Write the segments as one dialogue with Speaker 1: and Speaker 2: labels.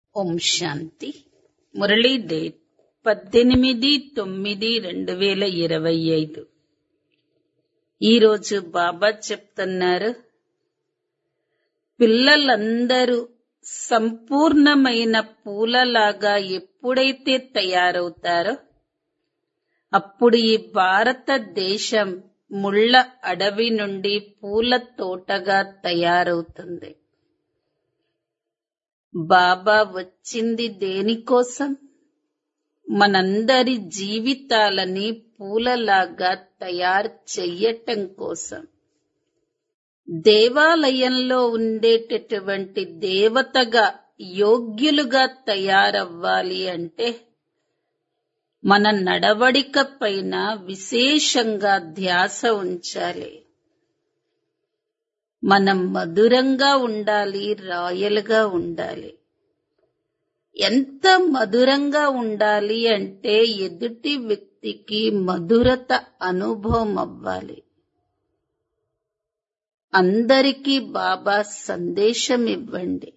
Speaker 1: ఓం శాంతి Murali date పద్దెనిమిది తొమ్మిది రెండు వేల ఇరవై ఐదు ఈరోజు బాబా చెప్తున్నారు పిల్లలందరూ సంపూర్ణమైన పూలలాగా ఎప్పుడైతే తయారవుతారో అప్పుడు ఈ భారతదేశం ముళ్ళ అడవి నుండి పూల తోటగా తయారవుతుంది బాబా వచ్చింది దేనికోసం మనందరి జీవితాలని పూలలాగా తయారు చెయ్యటం కోసం దేవాలయంలో ఉండేటటువంటి దేవతగా యోగ్యులుగా తయారవ్వాలి అంటే మన నడవడిక పైన విశేషంగా ధ్యాస ఉంచాలి మనం మధురంగా ఉండాలి రాయల్గా ఉండాలి ఎంత మధురంగా ఉండాలి అంటే ఎదుటి వ్యక్తికి మధురత అనుభవం అవ్వాలి అందరికీ బాబా సందేశం ఇవ్వండి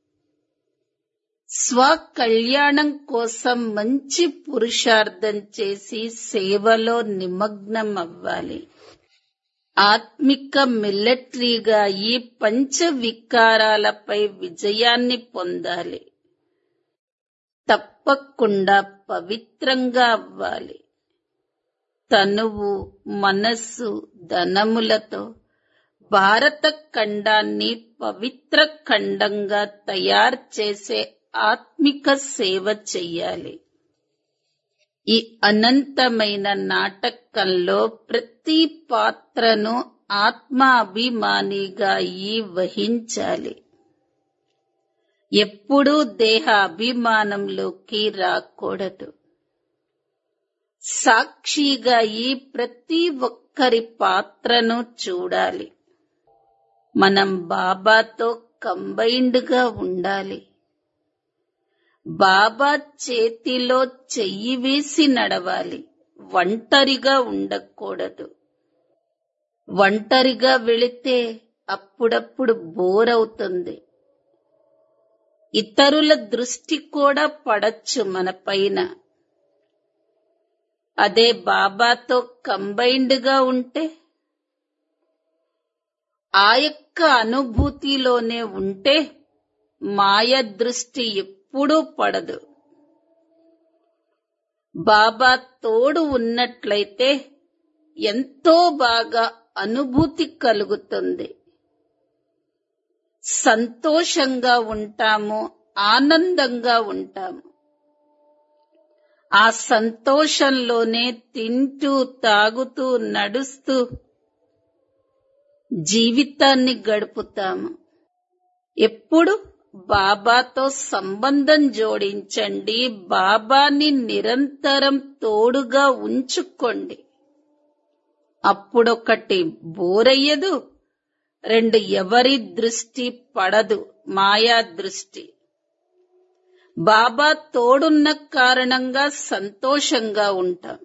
Speaker 1: స్వ కళ్యాణం కోసం మంచి పురుషార్థం చేసి సేవలో నిమగ్నం అవ్వాలి ఆత్మిక మిలిటరీగా ఈ పంచ వికారాలపై విజయాన్ని పొందాలి తప్పకుండా పవిత్రంగా అవ్వాలి తనువు మనస్సు ధనములతో భారత ఖండాన్ని పవిత్ర ఖండంగా తయారు చేసే ఆత్మిక సేవ చెయ్యాలి ఈ అనంతమైన నాటకంలో ప్రతి పాత్రను ఆత్మ అభిమానిగా ఈ వహించాలి ఎప్పుడూ దేహ అభిమానంలోకి రాకూడదు సాక్షిగా ఈ ప్రతి ఒక్కరి పాత్రను చూడాలి మనం బాబాతో కంబైన్డ్ గా ఉండాలి బాబా చేతిలో చెయ్యి వేసి నడవాలి ఒంటరిగా ఉండకూడదు ఒంటరిగా వెళితే అప్పుడప్పుడు బోర్ అవుతుంది ఇతరుల దృష్టి కూడా పడచ్చు మన పైన అదే బాబాతో కంబైన్డ్ గా ఉంటే ఆ యొక్క అనుభూతిలోనే ఉంటే మాయ దృష్టి ఎప్పుడూ పడదు బాబా తోడు ఉన్నట్లయితే ఎంతో బాగా అనుభూతి కలుగుతుంది సంతోషంగా ఉంటాము ఆనందంగా ఉంటాము ఆ సంతోషంలోనే తింటూ తాగుతూ నడుస్తూ జీవితాన్ని గడుపుతాము ఎప్పుడు బాబాతో సంబంధం జోడించండి బాబాని నిరంతరం తోడుగా ఉంచుకోండి అప్పుడొకటి బోరయ్యదు రెండు ఎవరి దృష్టి పడదు మాయా దృష్టి బాబా తోడున్న కారణంగా సంతోషంగా ఉంటాం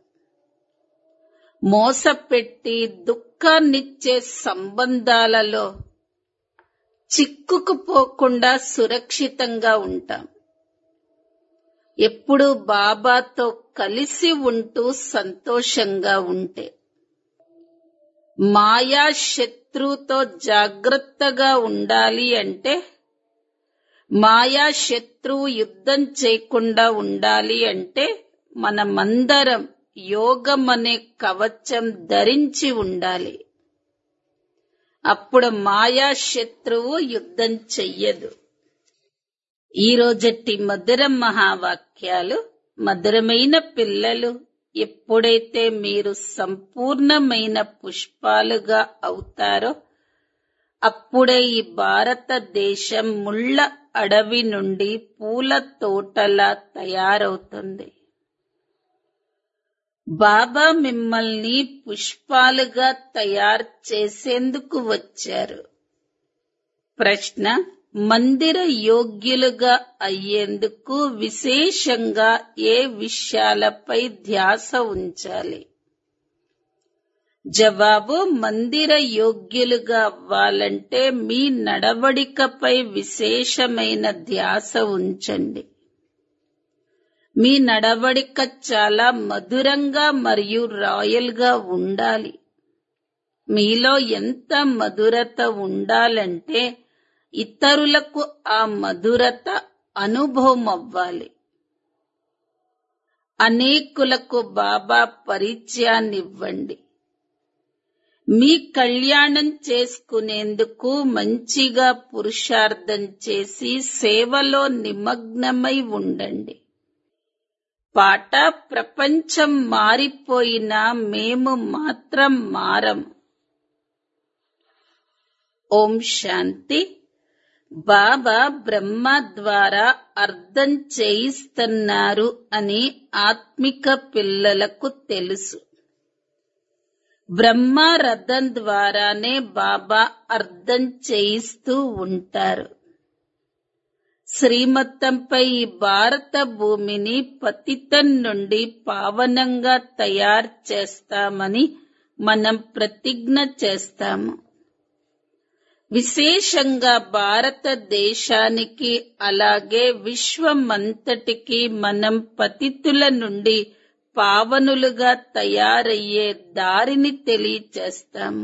Speaker 1: మోసపెట్టి దుఃఖాన్నిచ్చే సంబంధాలలో చిక్కుకుపోకుండా సురక్షితంగా ఉంటాం ఎప్పుడు బాబాతో కలిసి ఉంటూ సంతోషంగా ఉంటే మాయా శత్రువుతో జాగ్రత్తగా ఉండాలి అంటే మాయా శత్రువు యుద్ధం చేయకుండా ఉండాలి అంటే మనమందరం యోగం అనే కవచం ధరించి ఉండాలి అప్పుడు మాయా శత్రువు యుద్ధం చెయ్యదు ఈ రోజటి మధుర మహావాక్యాలు మధురమైన పిల్లలు ఎప్పుడైతే మీరు సంపూర్ణమైన పుష్పాలుగా అవుతారో అప్పుడే ఈ భారతదేశం ముళ్ళ అడవి నుండి పూల తోటలా తయారవుతుంది బాబా మిమ్మల్ని పుష్పాలుగా తయారు చేసేందుకు వచ్చారు ప్రశ్న మందిర యోగ్యులుగా అయ్యేందుకు విశేషంగా ఏ విషయాలపై ధ్యాస ఉంచాలి జవాబు మందిర యోగ్యులుగా అవ్వాలంటే మీ నడవడికపై విశేషమైన ధ్యాస ఉంచండి మీ నడవడిక చాలా మధురంగా మరియు రాయల్ గా ఉండాలి మీలో ఎంత మధురత ఉండాలంటే ఇతరులకు ఆ మధురత అనుభవం అవ్వాలి అనేకులకు బాబా పరిచయాన్నివ్వండి మీ కళ్యాణం చేసుకునేందుకు మంచిగా పురుషార్థం చేసి సేవలో నిమగ్నమై ఉండండి పాట ప్రపంచం మారిపోయినా మేము మాత్రం మారం ఓం శాంతి బాబా బ్రహ్మ ద్వారా అర్థం చేయిస్తున్నారు అని ఆత్మిక పిల్లలకు తెలుసు బ్రహ్మ రథం ద్వారానే బాబా అర్థం చేయిస్తూ ఉంటారు శ్రీమతంపై ఈ భారత భూమిని పతితం నుండి పావనంగా తయారు చేస్తామని మనం ప్రతిజ్ఞ చేస్తాము విశేషంగా భారతదేశానికి అలాగే విశ్వమంతటికి మనం పతితుల నుండి పావనులుగా తయారయ్యే దారిని తెలియచేస్తాము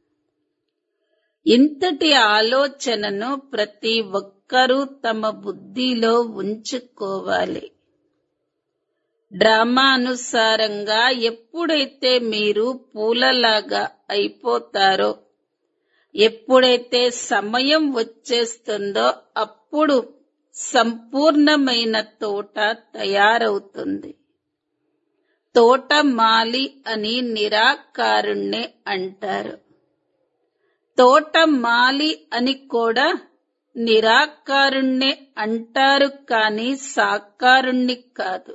Speaker 1: ఇంతటి ఆలోచనను ప్రతి ఒక్కరూ తమ బుద్ధిలో ఉంచుకోవాలి డ్రామా అనుసారంగా ఎప్పుడైతే మీరు పూలలాగా అయిపోతారో ఎప్పుడైతే సమయం వచ్చేస్తుందో అప్పుడు సంపూర్ణమైన తోట తయారవుతుంది తోట మాలి అని నిరాకారుణ్ణి అంటారు తోట మాలి అని కూడా నిరాకారుణ్ణి అంటారు కాని సాకారుణ్ణి కాదు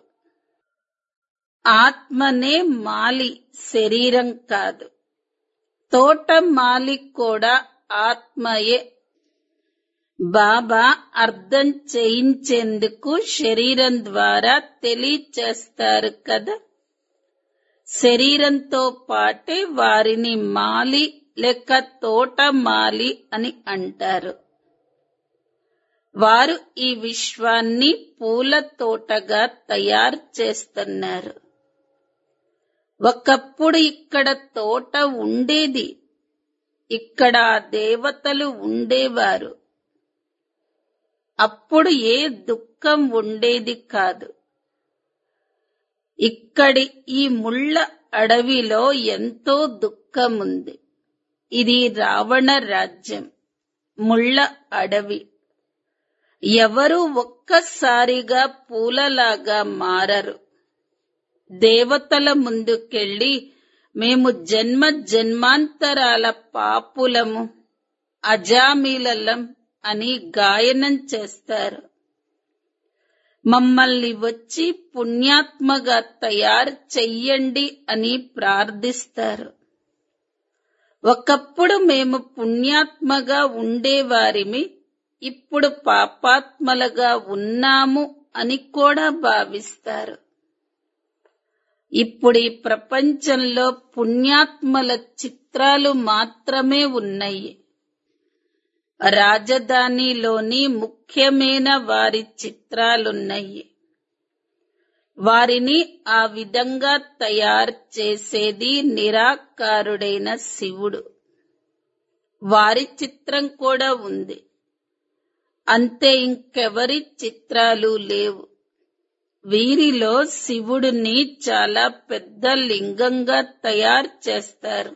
Speaker 1: ఆత్మనే మాలి శరీరం కాదు తోట మాలి కూడా ఆత్మయే బాబా అర్థం చేయించేందుకు శరీరం ద్వారా తెలియచేస్తారు కదా శరీరంతో పాటే వారిని మాలి లేక తోట మాలి అని అంటారు వారు ఈ విశ్వాన్ని పూల తోటగా తయారు చేస్తున్నారు ఒకప్పుడు ఇక్కడ తోట ఉండేది ఇక్కడ ఆ దేవతలు ఉండేవారు అప్పుడు ఏ దుఃఖం ఉండేది కాదు ఇక్కడి ఈ ముళ్ళ అడవిలో ఎంతో దుఃఖం ఉంది ఇది రావణ రాజ్యం ముళ్ళ అడవి ఎవరు ఒక్కసారిగా పూలలాగా మారరు దేవతల ముందుకెళ్ళి మేము జన్మ జన్మాంతరాల పాపులము అజామీలలం అని గాయనం చేస్తారు మమ్మల్ని వచ్చి పుణ్యాత్మగా తయారు చెయ్యండి అని ప్రార్థిస్తారు ఒకప్పుడు మేము పుణ్యాత్మగా ఉండేవారిమి ఇప్పుడు పాపాత్మలుగా ఉన్నాము అని కూడా భావిస్తారు ఇప్పుడు ఈ ప్రపంచంలో పుణ్యాత్మల చిత్రాలు మాత్రమే ఉన్నాయి రాజధానిలోని ముఖ్యమైన వారి చిత్రాలున్నాయి వారిని ఆ విధంగా తయారు చేసేది నిరాకారుడైన శివుడు వారి చిత్రం కూడా ఉంది అంతే ఇంకెవరి చిత్రాలు లేవు వీరిలో శివుడిని చాలా పెద్ద లింగంగా తయారు చేస్తారు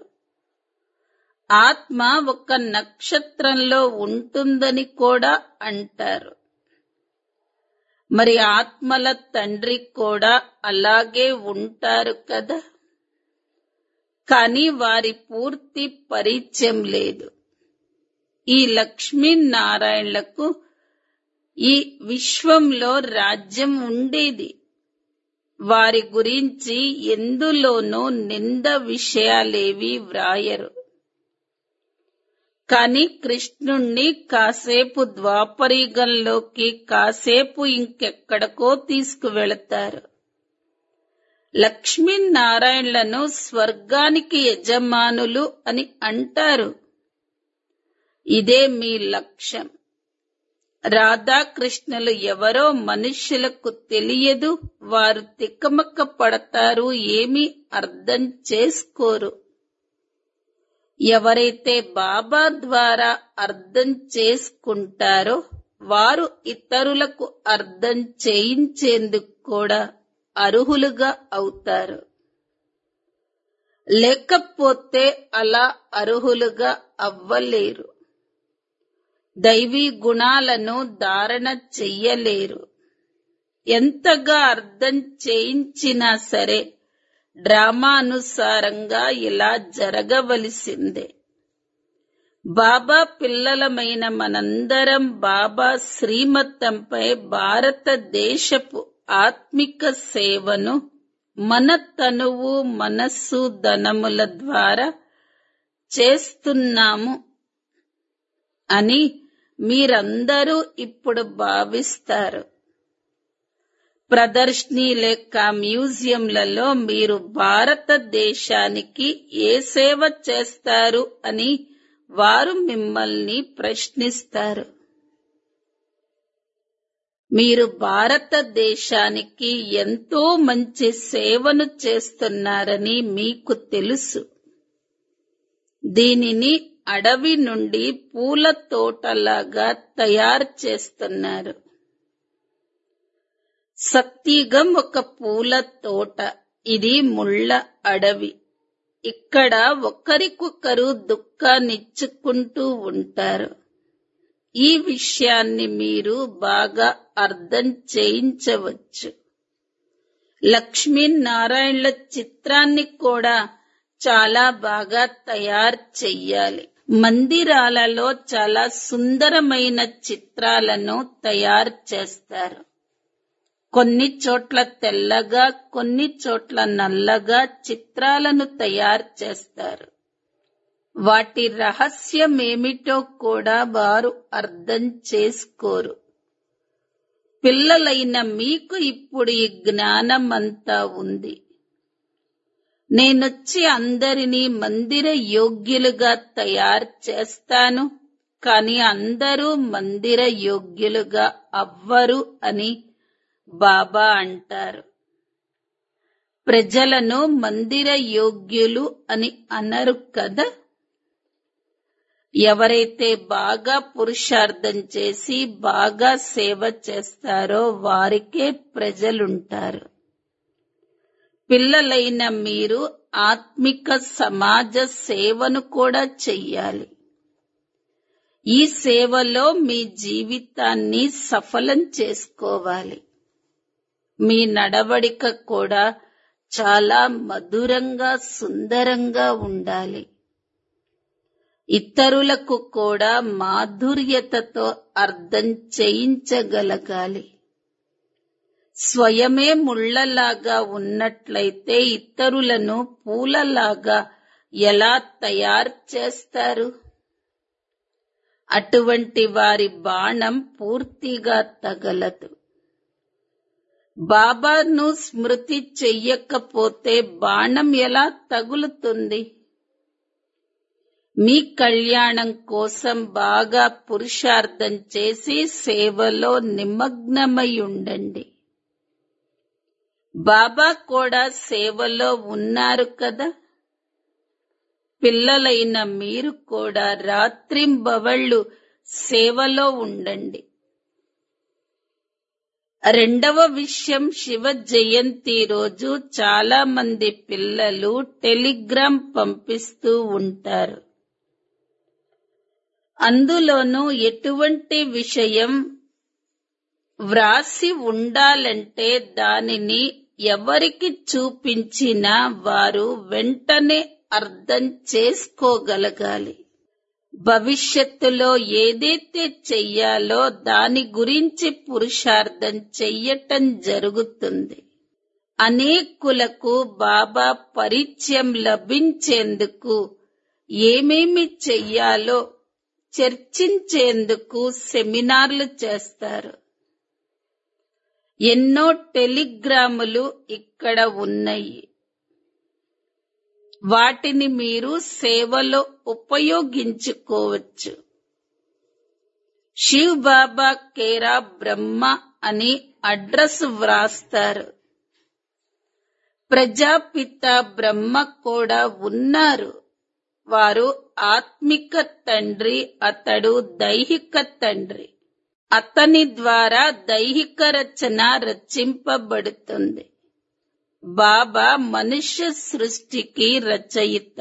Speaker 1: ఆత్మ ఒక నక్షత్రంలో ఉంటుందని కూడా అంటారు మరి ఆత్మల తండ్రి కూడా అలాగే ఉంటారు కదా కానీ వారి పూర్తి పరిచయం లేదు ఈ లక్ష్మీనారాయణలకు ఈ విశ్వంలో రాజ్యం ఉండేది వారి గురించి ఎందులోనూ నింద విషయాలేవి వ్రాయరు కాని కృష్ణుణ్ణి కాసేపు ద్వాపరీగంలోకి కాసేపు ఇంకెక్కడికో తీసుకువెళతారు లక్ష్మీనారాయణలను స్వర్గానికి యజమానులు అని అంటారు ఇదే మీ లక్ష్యం రాధాకృష్ణులు ఎవరో మనుష్యులకు తెలియదు వారు తిక్కమక్క పడతారు ఏమీ అర్థం చేసుకోరు ఎవరైతే బాబా ద్వారా అర్థం చేసుకుంటారో వారు ఇతరులకు అర్థం చేయించేందుకు కూడా అర్హులుగా అవుతారు లేకపోతే అలా అర్హులుగా అవ్వలేరు దైవీ గుణాలను ధారణ చెయ్యలేరు ఎంతగా అర్థం చేయించినా సరే డ్రామానుసారంగా ఇలా జరగవలసిందే బాబా పిల్లలమైన మనందరం బాబా శ్రీమతంపై భారతదేశపు ఆత్మిక సేవను మన తనువు మనస్సు ధనముల ద్వారా చేస్తున్నాము అని మీరందరూ ఇప్పుడు భావిస్తారు ప్రదర్శని లేక మ్యూజియంలలో మీరు భారతదేశానికి ఏ సేవ చేస్తారు అని వారు మిమ్మల్ని ప్రశ్నిస్తారు మీరు భారతదేశానికి ఎంతో మంచి సేవను చేస్తున్నారని మీకు తెలుసు దీనిని అడవి నుండి పూల తోటలాగా తయారు చేస్తున్నారు సత్యుగం ఒక పూల తోట ఇది ముళ్ళ అడవి ఇక్కడ ఒకరికొకరు దుఃఖాన్నిచ్చుకుంటూ ఉంటారు ఈ విషయాన్ని మీరు బాగా అర్థం చేయించవచ్చు లక్ష్మీనారాయణల చిత్రాన్ని కూడా చాలా బాగా తయారు చెయ్యాలి మందిరాలలో చాలా సుందరమైన చిత్రాలను తయారు చేస్తారు కొన్ని చోట్ల తెల్లగా కొన్ని చోట్ల నల్లగా చిత్రాలను తయారు చేస్తారు వాటి రహస్యమేమిటో కూడా వారు అర్థం చేసుకోరు పిల్లలైన మీకు ఇప్పుడు ఈ జ్ఞానం అంతా ఉంది నేనొచ్చి అందరినీ మందిర యోగ్యులుగా తయారు చేస్తాను కాని అందరూ మందిర యోగ్యులుగా అవ్వరు అని బాబా అంటారు ప్రజలను మందిర యోగ్యులు అని అనరు కదా ఎవరైతే బాగా పురుషార్థం చేసి బాగా సేవ చేస్తారో వారికే ప్రజలుంటారు పిల్లలైన మీరు ఆత్మిక సమాజ సేవను కూడా చెయ్యాలి ఈ సేవలో మీ జీవితాన్ని సఫలం చేసుకోవాలి మీ నడవడిక కూడా చాలా మధురంగా సుందరంగా ఉండాలి ఇతరులకు కూడా మాధుర్యతతో అర్థం చేయించగలగాలి స్వయమే ముళ్లలాగా ఉన్నట్లయితే ఇతరులను పూలలాగా ఎలా తయారు చేస్తారు అటువంటి వారి బాణం పూర్తిగా తగలదు బాబాను స్మృతి చెయ్యకపోతే బాణం ఎలా తగులుతుంది మీ కళ్యాణం కోసం బాగా పురుషార్థం చేసి సేవలో నిమగ్నమై ఉండండి బాబా కూడా సేవలో ఉన్నారు కదా పిల్లలైన మీరు కూడా రాత్రింబవళ్ళు సేవలో ఉండండి రెండవ విషయం శివ జయంతి రోజు చాలా మంది పిల్లలు టెలిగ్రామ్ పంపిస్తూ ఉంటారు అందులోనూ ఎటువంటి విషయం వ్రాసి ఉండాలంటే దానిని ఎవరికి చూపించినా వారు వెంటనే అర్థం చేసుకోగలగాలి భవిష్యత్తులో ఏదైతే చెయ్యాలో దాని గురించి పురుషార్థం చెయ్యటం జరుగుతుంది అనేకులకు బాబా పరిచయం లభించేందుకు ఏమేమి చెయ్యాలో చర్చించేందుకు సెమినార్లు చేస్తారు ఎన్నో టెలిగ్రాములు ఇక్కడ ఉన్నాయి వాటిని మీరు సేవలో ఉపయోగించుకోవచ్చు శివ్ బాబా కేరా బ్రహ్మ అని అడ్రస్ వ్రాస్తారు ప్రజాపిత బ్రహ్మ కూడా ఉన్నారు వారు ఆత్మిక తండ్రి అతడు దైహిక తండ్రి అతని ద్వారా దైహిక రచన రచింపబడుతుంది బాబా మనుష్య సృష్టికి రచయిత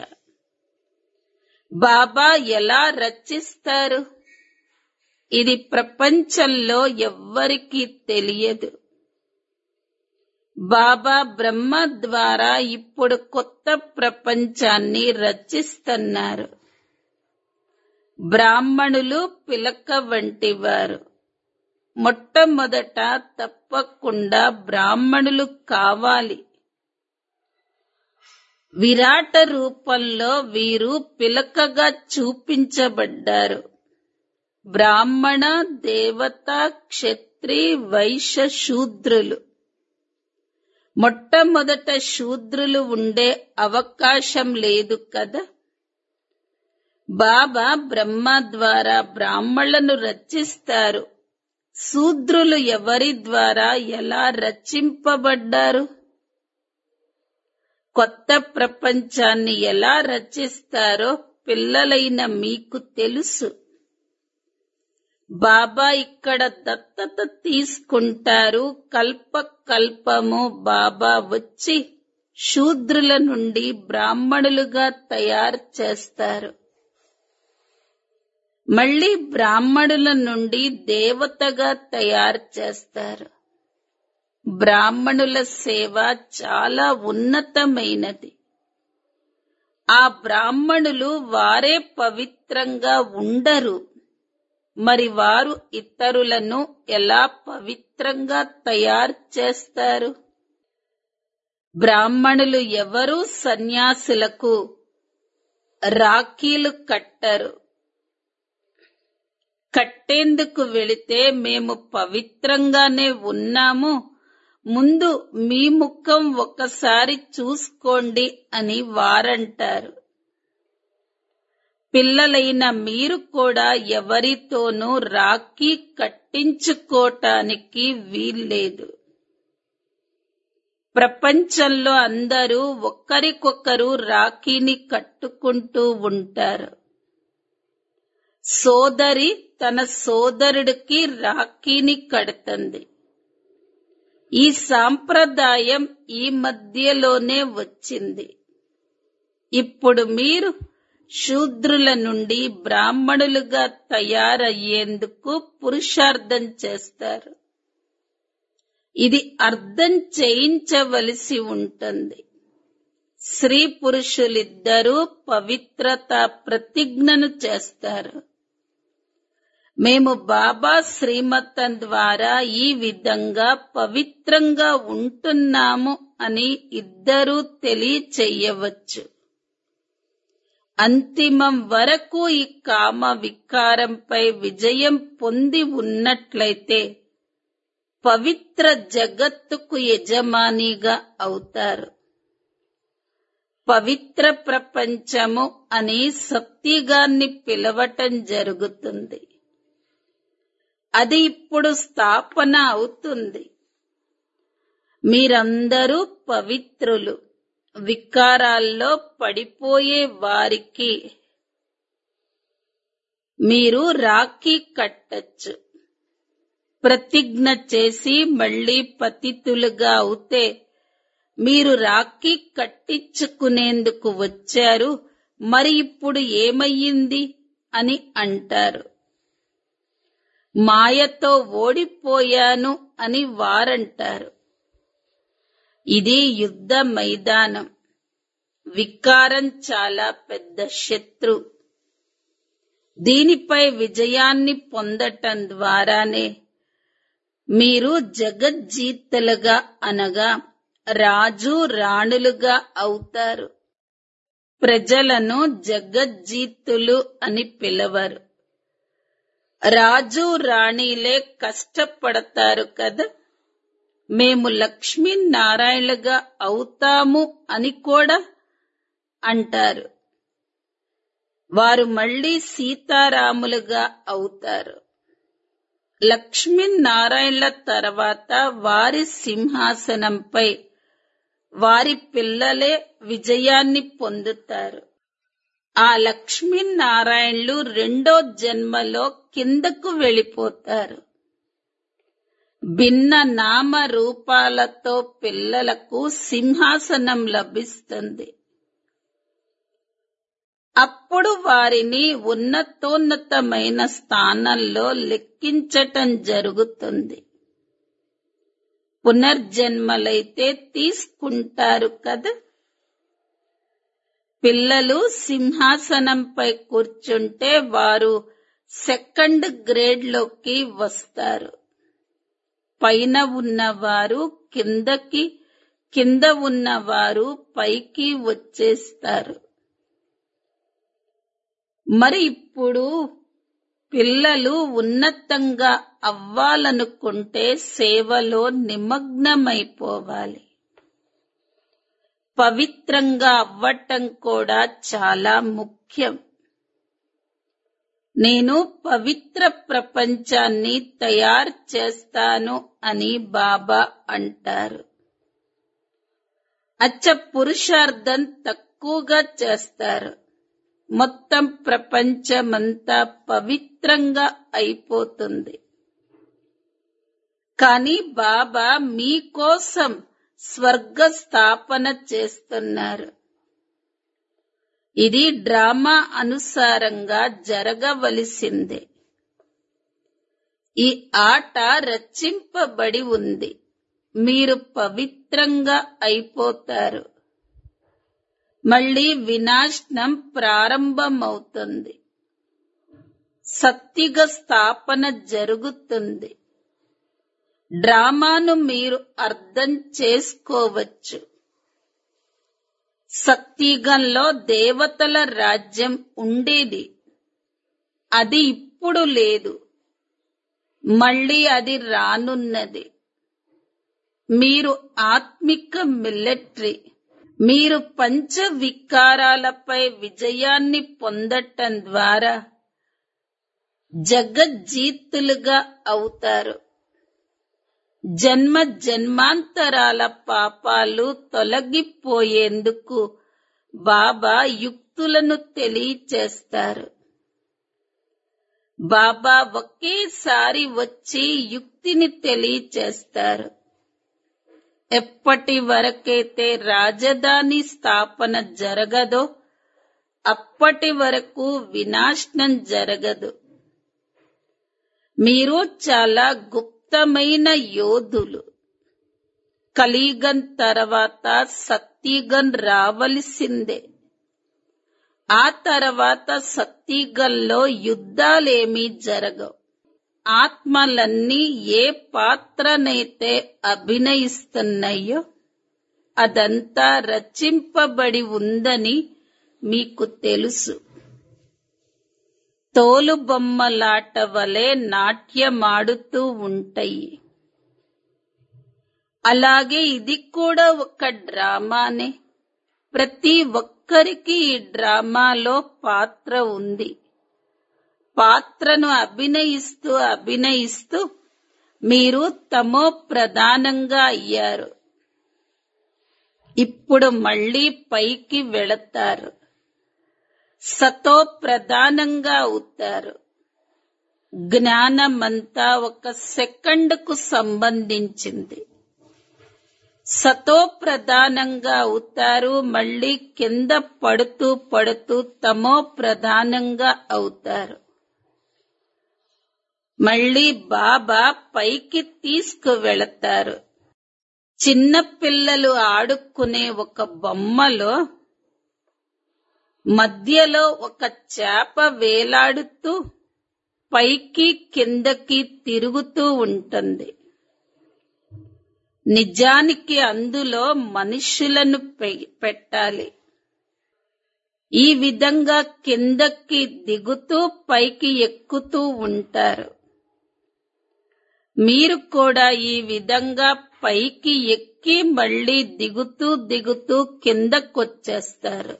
Speaker 1: బాబా ఎలా రచిస్తారు ఇది ప్రపంచంలో ఎవ్వరికీ తెలియదు బాబా బ్రహ్మ ద్వారా ఇప్పుడు కొత్త ప్రపంచాన్ని రచిస్తున్నారు బ్రాహ్మణులు పిలక వంటివారు మొట్టమొదట తప్పకుండా బ్రాహ్మణులు కావాలి విరాట రూపంలో వీరు పిలకగా చూపించబడ్డారు బ్రాహ్మణ దేవత క్షత్రి వైశ్య శూద్రులు మొట్టమొదట శూద్రులు ఉండే అవకాశం లేదు కదా బాబా బ్రహ్మ ద్వారా బ్రాహ్మణులను రచిస్తారు శూద్రులు ఎవరి ద్వారా ఎలా రచింపబడ్డారు కొత్త ప్రపంచాన్ని ఎలా రచిస్తారో పిల్లలైన మీకు తెలుసు బాబా ఇక్కడ దత్తత తీసుకుంటారు కల్ప కల్పము బాబా వచ్చి శూద్రుల నుండి బ్రాహ్మణులుగా తయారు చేస్తారు మళ్ళీ బ్రాహ్మణుల నుండి దేవతగా తయారు చేస్తారు బ్రాహ్మణుల సేవ చాలా ఉన్నతమైనది ఆ బ్రాహ్మణులు వారే పవిత్రంగా ఉండరు మరి వారు ఇతరులను ఎలా పవిత్రంగా తయారు చేస్తారు బ్రాహ్మణులు ఎవరు సన్యాసులకు రాఖీలు కట్టరు కట్టేందుకు వెళితే మేము పవిత్రంగానే ఉన్నాము ముందు మీ ముఖం ఒకసారి చూసుకోండి అని వారంటారు పిల్లలైన మీరు కూడా ఎవరితోనూ రాఖీ కట్టించుకోటానికి వీల్లేదు ప్రపంచంలో అందరూ ఒకరికొకరు రాఖీని కట్టుకుంటూ ఉంటారు సోదరి తన సోదరుడికి రాఖీని కడుతుంది ఈ సాంప్రదాయం ఈ మధ్యలోనే వచ్చింది ఇప్పుడు మీరు శూద్రుల నుండి బ్రాహ్మణులుగా తయారయ్యేందుకు పురుషార్థం చేస్తారు ఇది అర్థం చేయించవలసి ఉంటుంది స్త్రీ పురుషులిద్దరూ పవిత్రత ప్రతిజ్ఞను చేస్తారు మేము బాబా శ్రీమతం ద్వారా ఈ విధంగా పవిత్రంగా ఉంటున్నాము అని ఇద్దరూ తెలియచెయ్యవచ్చు అంతిమం వరకు ఈ కామ వికారంపై విజయం పొంది ఉన్నట్లయితే పవిత్ర జగత్తుకు యజమానిగా అవుతారు పవిత్ర ప్రపంచము అని సత్యగాన్ని పిలవటం జరుగుతుంది అది ఇప్పుడు స్థాపన అవుతుంది మీరందరూ పవిత్రులు వికారాల్లో పడిపోయే వారికి మీరు రాఖీ కట్టచ్చు ప్రతిజ్ఞ చేసి మళ్ళీ పతితులుగా అవుతే మీరు రాఖీ కట్టించుకునేందుకు వచ్చారు మరి ఇప్పుడు ఏమయ్యింది అని అంటారు మాయతో ఓడిపోయాను అని వారంటారు ఇది యుద్ధ మైదానం వికారం చాలా పెద్ద శత్రు దీనిపై విజయాన్ని పొందటం ద్వారానే మీరు జగజ్జీతలుగా అనగా రాజు రాణులుగా అవుతారు ప్రజలను జగజ్జీతులు అని పిలవరు రాజు రాణిలే కష్టపడతారు కదా మేము లక్ష్మీనారాయణులుగా అవుతాము అని కూడా అంటారు వారు మళ్ళీ సీతారాములుగా అవుతారు లక్ష్మీనారాయణల తర్వాత వారి సింహాసనంపై వారి పిల్లలే విజయాన్ని పొందుతారు ఆ లక్ష్మీనారాయణులు రెండో జన్మలో కిందకు వెళ్ళిపోతారు భిన్న నామ రూపాలతో పిల్లలకు సింహాసనం లభిస్తుంది అప్పుడు వారిని ఉన్నతోన్నతమైన స్థానంలో లెక్కించటం జరుగుతుంది పునర్జన్మలైతే తీసుకుంటారు కదా పిల్లలు సింహాసనంపై కూర్చుంటే వారు సెకండ్ గ్రేడ్ లోకి వస్తారు పైన ఉన్నవారు కిందకి కింద ఉన్నవారు పైకి వచ్చేస్తారు మరి ఇప్పుడు పిల్లలు ఉన్నతంగా అవ్వాలనుకుంటే సేవలో నిమగ్నమైపోవాలి పవిత్రంగా అవ్వటం కూడా చాలా ముఖ్యం నేను పవిత్ర ప్రపంచాన్ని తయారు చేస్తాను అని బాబా అంటారు అచ్చ పురుషార్థం తక్కువగా చేస్తారు మొత్తం ప్రపంచమంతా పవిత్రంగా అయిపోతుంది కానీ బాబా మీకోసం స్వర్గ స్థాపన చేస్తున్నారు ఇది డ్రామా అనుసారంగా జరగవలసిందే ఈ ఆట రచింపబడి ఉంది మీరు పవిత్రంగా అయిపోతారు మళ్ళీ వినాశనం ప్రారంభమవుతుంది సత్తిగ స్థాపన జరుగుతుంది డ్రామాను మీరు అర్థం చేసుకోవచ్చు సత్యుగంలో దేవతల రాజ్యం ఉండేది అది ఇప్పుడు లేదు మళ్ళీ అది రానున్నది మీరు ఆత్మిక మిలిటరీ మీరు పంచ వికారాలపై విజయాన్ని పొందటం ద్వారా జగజ్జీతులుగా అవుతారు జన్మ జన్మాంతరాల పాపాలు తొలగిపోయేందుకు బాబా యుక్తులను తెలియచేస్తారు బాబా ఒకేసారి వచ్చి యుక్తిని తెలియచేస్తారు ఎప్పటి వరకైతే రాజధాని స్థాపన జరగదో అప్పటి వరకు వినాశనం జరగదు మీరు చాలా గుప్తమైన యోధులు కలియుగం తర్వాత సత్యుగం రావలసిందే ఆ తర్వాత సత్యుగంలో యుద్ధాలేమీ జరగవు ఆత్మలన్నీ ఏ పాత్రనైతే అభినయిస్తున్నాయో అదంతా రచింపబడి ఉందని మీకు తెలుసు తోలు బొమ్మలాట వలె నాట్యమాడుతూ ఉంటాయి అలాగే ఇది కూడా ఒక డ్రామానే ప్రతి ఒక్కరికి ఈ డ్రామాలో పాత్ర ఉంది పాత్రను అభినయిస్తూ అభినయిస్తూ మీరు తమో ప్రధానంగా అయ్యారు ఇప్పుడు మళ్ళీ పైకి వెళతారు సతో ప్రధానంగా అవుతారు జ్ఞానమంతా ఒక సెకండ్కు సంబంధించింది సతో ప్రధానంగా అవుతారు మళ్ళీ కింద పడుతూ పడుతూ తమో ప్రధానంగా అవుతారు మళ్ళీ బాబా పైకి తీసుకువెళతారు చిన్న పిల్లలు ఆడుకునే ఒక బొమ్మలో మధ్యలో ఒక చేప వేలాడుతూ పైకి కిందకి తిరుగుతూ ఉంటుంది నిజానికి అందులో మనుషులను పె- పెట్టాలి ఈ విధంగా కిందకి దిగుతూ పైకి ఎక్కుతూ ఉంటారు మీరు కూడా ఈ విధంగా పైకి ఎక్కి మళ్ళీ దిగుతూ దిగుతూ కిందకొచ్చేస్తారు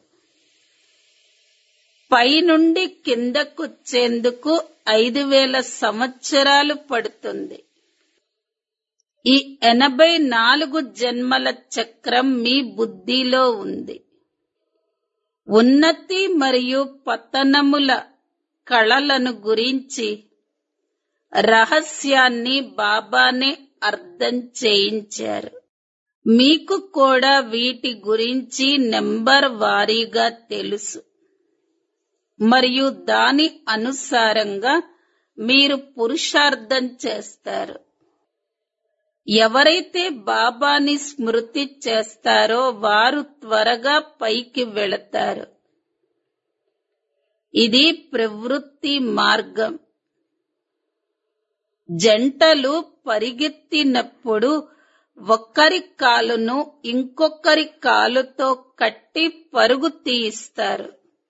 Speaker 1: పైనుండి కిందకొచ్చేందుకు ఐదు వేల సంవత్సరాలు పడుతుంది ఈ ఎనభై నాలుగు జన్మల చక్రం మీ బుద్ధిలో ఉంది ఉన్నతి మరియు పతనముల కళలను గురించి రహస్యాన్ని బాబానే అర్థం చేయించారు మీకు కూడా వీటి గురించి నెంబర్ వారీగా తెలుసు మరియు దాని అనుసారంగా మీరు పురుషార్థం చేస్తారు ఎవరైతే బాబాని స్మృతి చేస్తారో వారు త్వరగా పైకి వెళతారు ఇది ప్రవృత్తి మార్గం జంటలు పరిగెత్తినప్పుడు ఒక్కరి కాలును ఇంకొకరి కాలుతో కట్టి పరుగు తీయిస్తారు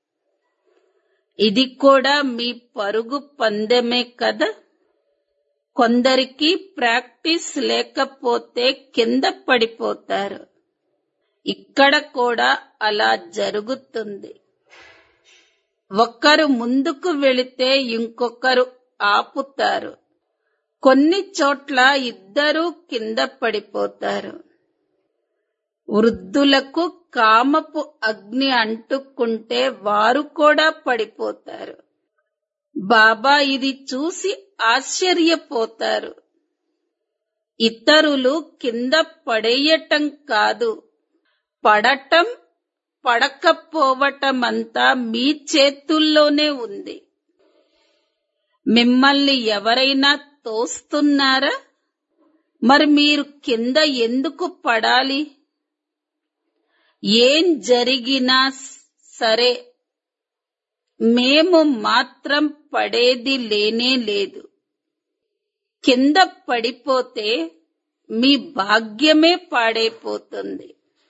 Speaker 1: ఇది కూడా మీ పరుగు పందెమే కదా కొందరికి ప్రాక్టీస్ లేకపోతే కింద పడిపోతారు ఇక్కడ కూడా అలా జరుగుతుంది ఒక్కరు ముందుకు వెళితే ఇంకొకరు ఆపుతారు కొన్ని చోట్ల ఇద్దరూ కింద పడిపోతారు వృద్ధులకు కామపు అగ్ని అంటుకుంటే వారు కూడా పడిపోతారు బాబా ఇది చూసి ఆశ్చర్యపోతారు ఇతరులు కింద పడేయటం కాదు పడటం పడకపోవటం అంతా మీ చేతుల్లోనే ఉంది మిమ్మల్ని ఎవరైనా తోస్తున్నారా మరి మీరు కింద ఎందుకు పడాలి ఏం జరిగినా సరే మేము మాత్రం పడేది లేనే లేదు కింద పడిపోతే మీ భాగ్యమే పాడైపోతుంది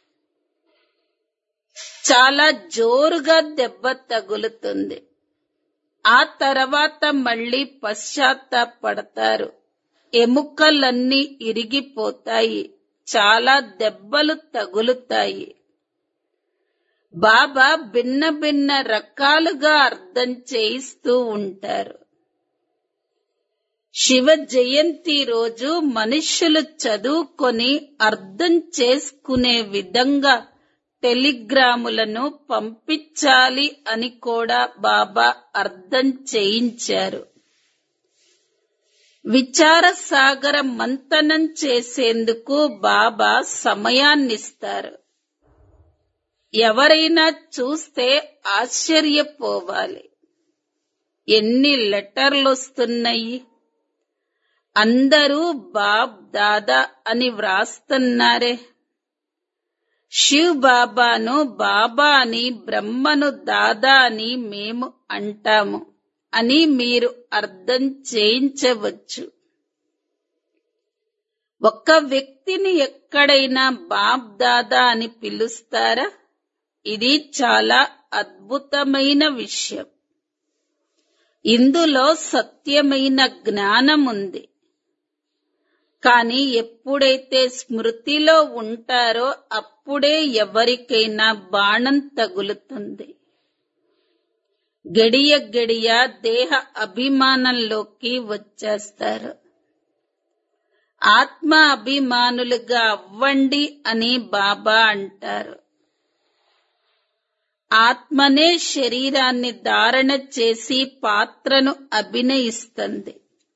Speaker 1: చాలా జోరుగా దెబ్బ తగులుతుంది ఆ తర్వాత మళ్ళీ పశ్చాత్తాపడతారు ఎముకలన్నీ ఇరిగిపోతాయి చాలా దెబ్బలు తగులుతాయి బాబా భిన్న భిన్న రకాలుగా అర్థం చేయిస్తూ ఉంటారు శివ జయంతి రోజు మనుష్యులు చదువుకొని అర్థం చేసుకునే విధంగా టెలిగ్రాములను పంపించాలి అని కూడా బాబా అర్థం చేయించారు విచార సాగర మంతనం చేసేందుకు బాబా సమయాన్నిస్తారు ఎవరైనా చూస్తే ఆశ్చర్యపోవాలి ఎన్ని లెటర్లు వస్తున్నాయి అందరూ బాబ్ దాదా అని వ్రాస్తున్నారే శివ్ బాబాను బాబా అని బ్రహ్మను దాదా అని మేము అంటాము అని మీరు అర్థం చేయించవచ్చు ఒక్క వ్యక్తిని ఎక్కడైనా బాబ్ దాదా అని పిలుస్తారా ఇది చాలా అద్భుతమైన విషయం ఇందులో సత్యమైన జ్ఞానం ఉంది కానీ ఎప్పుడైతే స్మృతిలో ఉంటారో అప్పుడే ఎవరికైనా బాణం తగులుతుంది గడియ గడియ దేహ అభిమానంలోకి వచ్చేస్తారు ఆత్మ అభిమానులుగా అవ్వండి అని బాబా అంటారు ఆత్మనే శరీరాన్ని ధారణ చేసి పాత్రను అభినయిస్తుంది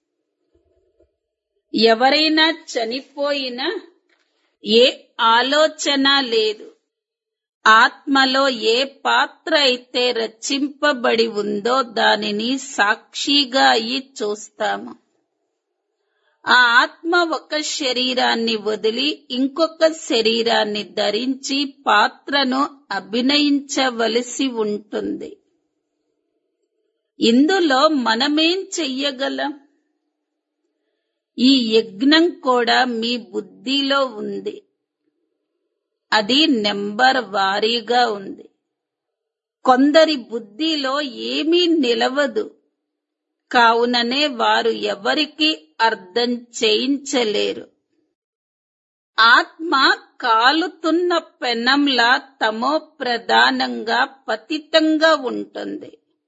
Speaker 1: ఎవరైనా చనిపోయినా ఏ ఆలోచన లేదు ఆత్మలో ఏ పాత్ర అయితే రచింపబడి ఉందో దానిని సాక్షిగా అయి చూస్తాము ఆ ఆత్మ ఒక శరీరాన్ని వదిలి ఇంకొక శరీరాన్ని ధరించి పాత్రను అభినయించవలసి ఉంటుంది ఇందులో మనమేం చెయ్యగలం ఈ యజ్ఞం కూడా మీ బుద్ధిలో ఉంది అది నెంబర్ వారీగా ఉంది కొందరి బుద్ధిలో ఏమీ నిలవదు కావుననే వారు ఎవరికి అర్థం చేయించలేరు ఆత్మ కాలుతున్న పెనంలా తమో ప్రధానంగా పతితంగా ఉంటుంది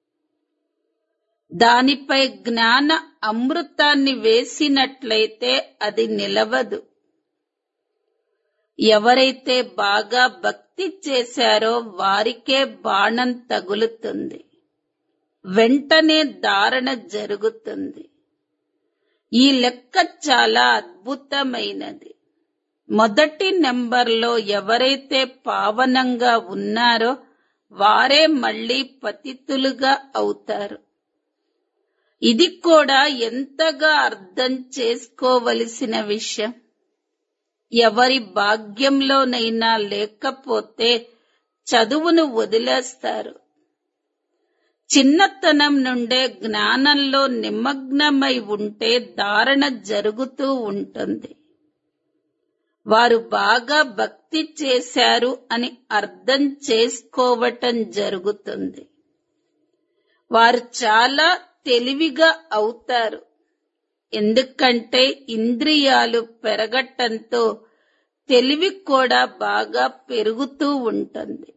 Speaker 1: దానిపై జ్ఞాన అమృతాన్ని వేసినట్లయితే అది నిలవదు ఎవరైతే బాగా భక్తి చేశారో వారికే బాణం తగులుతుంది వెంటనే ధారణ జరుగుతుంది ఈ లెక్క చాలా అద్భుతమైనది మొదటి నెంబర్లో ఎవరైతే పావనంగా ఉన్నారో వారే మళ్ళీ పతితులుగా అవుతారు ఇది కూడా ఎంతగా అర్థం చేసుకోవలసిన విషయం ఎవరి భాగ్యంలోనైనా లేకపోతే చదువును వదిలేస్తారు చిన్నతనం నుండే జ్ఞానంలో నిమగ్నమై ఉంటే ధారణ జరుగుతూ ఉంటుంది వారు బాగా భక్తి చేశారు అని అర్థం చేసుకోవటం జరుగుతుంది వారు చాలా తెలివిగా అవుతారు ఎందుకంటే ఇంద్రియాలు పెరగటంతో తెలివి కూడా బాగా పెరుగుతూ ఉంటుంది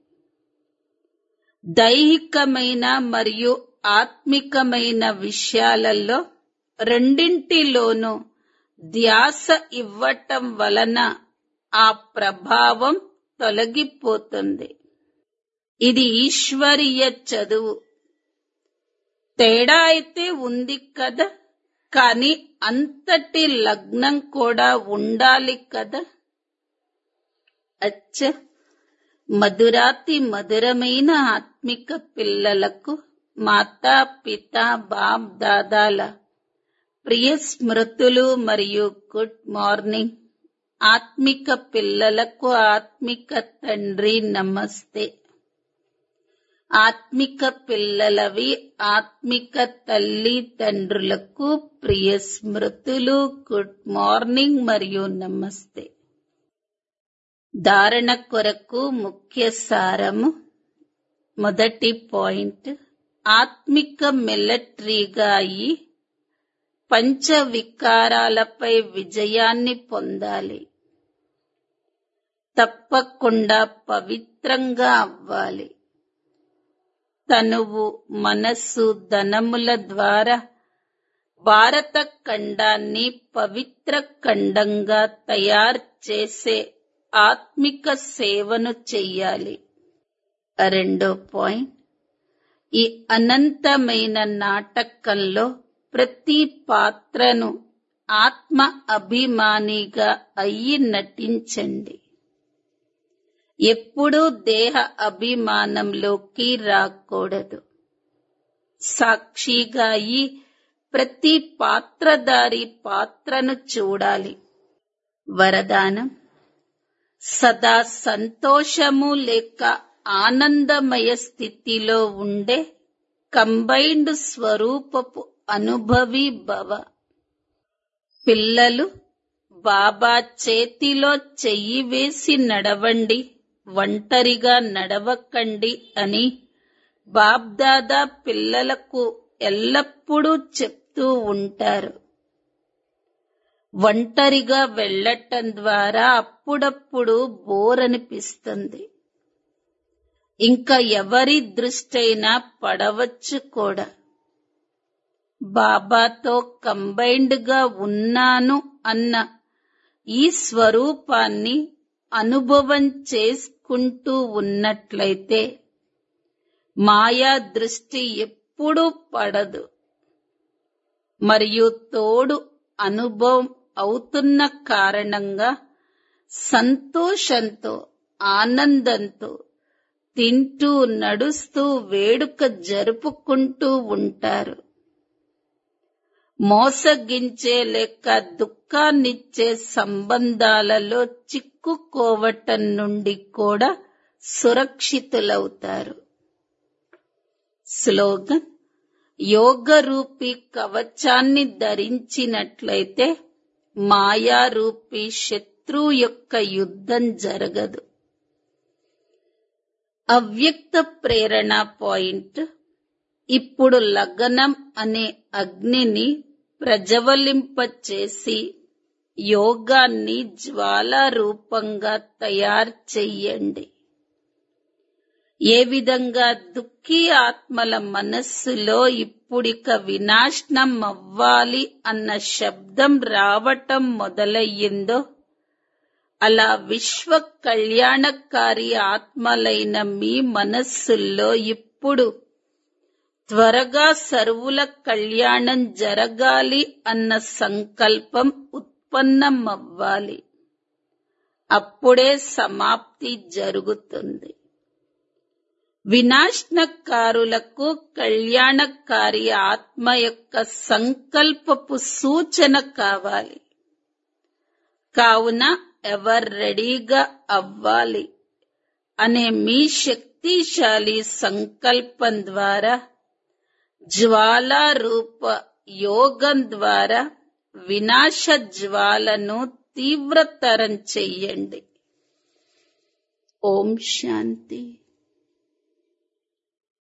Speaker 1: దైహికమైన మరియు ఆత్మికమైన విషయాలలో రెండింటిలోనూ ధ్యాస ఇవ్వటం వలన ఆ ప్రభావం తొలగిపోతుంది ఇది ఈశ్వరీయ చదువు తేడా అయితే ఉంది కదా కానీ అంతటి లగ్నం కూడా ఉండాలి కదా అచ్చ మధురాతి మధురమైన ఆత్మిక పిల్లలకు మాతా పిత బాప్ దాదాల ప్రియ స్మృతులు మరియు గుడ్ మార్నింగ్ ఆత్మిక పిల్లలకు ఆత్మిక తండ్రి నమస్తే ఆత్మిక పిల్లలవి ఆత్మిక తల్లి తండ్రులకు ప్రియ స్మృతులు గుడ్ మార్నింగ్ మరియు నమస్తే ధారణ కొరకు ముఖ్య సారము మొదటి పాయింట్ ఆత్మిక మిలిటరీగా అయి పంచ వికారాలపై విజయాన్ని పొందాలి తప్పకుండా పవిత్రంగా అవ్వాలి తనువు మనస్సు ధనముల ద్వారా భారత ఖండాన్ని పవిత్ర ఖండంగా తయారు చేసే ఆత్మిక సేవను చెయ్యాలి రెండో పాయింట్ ఈ అనంతమైన నాటకంలో ప్రతి పాత్రను ఆత్మ అభిమానిగా అయ్యి నటించండి ఎప్పుడూ దేహ అభిమానంలోకి రాకూడదు సాక్షిగా అయి ప్రతి పాత్రధారి పాత్రను చూడాలి వరదానం సదా సంతోషము లేక ఆనందమయ స్థితిలో ఉండే కంబైన్డ్ స్వరూపపు అనుభవి భవ పిల్లలు బాబా చేతిలో చెయ్యి వేసి నడవండి ఒంటరిగా నడవకండి అని బాబ్దాదా పిల్లలకు ఎల్లప్పుడూ చెప్తూ ఉంటారు ఒంటరిగా వెళ్ళటం ద్వారా అప్పుడప్పుడు బోర్ అనిపిస్తుంది ఇంకా ఎవరి దృష్టైనా పడవచ్చు కూడా బాబాతో కంబైన్డ్ గా ఉన్నాను అన్న ఈ స్వరూపాన్ని అనుభవం చేసుకుంటూ ఉన్నట్లయితే మాయా దృష్టి ఎప్పుడూ పడదు మరియు తోడు అనుభవం అవుతున్న కారణంగా సంతోషంతో ఆనందంతో తింటూ నడుస్తూ వేడుక జరుపుకుంటూ ఉంటారు మోసగించే లేక దుఃఖాన్నిచ్చే సంబంధాలలో చిక్కుకోవటం నుండి కూడా సురక్షితులవుతారు స్లోగన్ యోగరూపి కవచాన్ని ధరించినట్లయితే మాయారూపి శత్రువు యొక్క యుద్ధం జరగదు అవ్యక్త ప్రేరణ పాయింట్ ఇప్పుడు లగ్నం అనే అగ్నిని ప్రజ్వలింపచేసి యోగాన్ని జ్వాలా రూపంగా తయారు చెయ్యండి ఏ విధంగా దుఃఖీ ఆత్మల మనస్సులో ఇప్పుడిక వినాశనం అవ్వాలి అన్న శబ్దం రావటం మొదలయ్యిందో అలా విశ్వ కళ్యాణకారి ఆత్మలైన మీ మనస్సుల్లో ఇప్పుడు త్వరగా సర్వుల కళ్యాణం జరగాలి అన్న సంకల్పం ఉత్పన్నమవ్వాలి అప్పుడే సమాప్తి జరుగుతుంది వినాశనకారులకు కళ్యాణకారి ఆత్మ యొక్క సంకల్పపు సూచన కావాలి కావున ఎవరు రెడీగా అవ్వాలి అనే మీ శక్తిశాలి సంకల్పం ద్వారా జ్వాలా రూప యోగం ద్వారా వినాశ జ్వాలను తీవ్రతరం చెయ్యండి ఓం శాంతి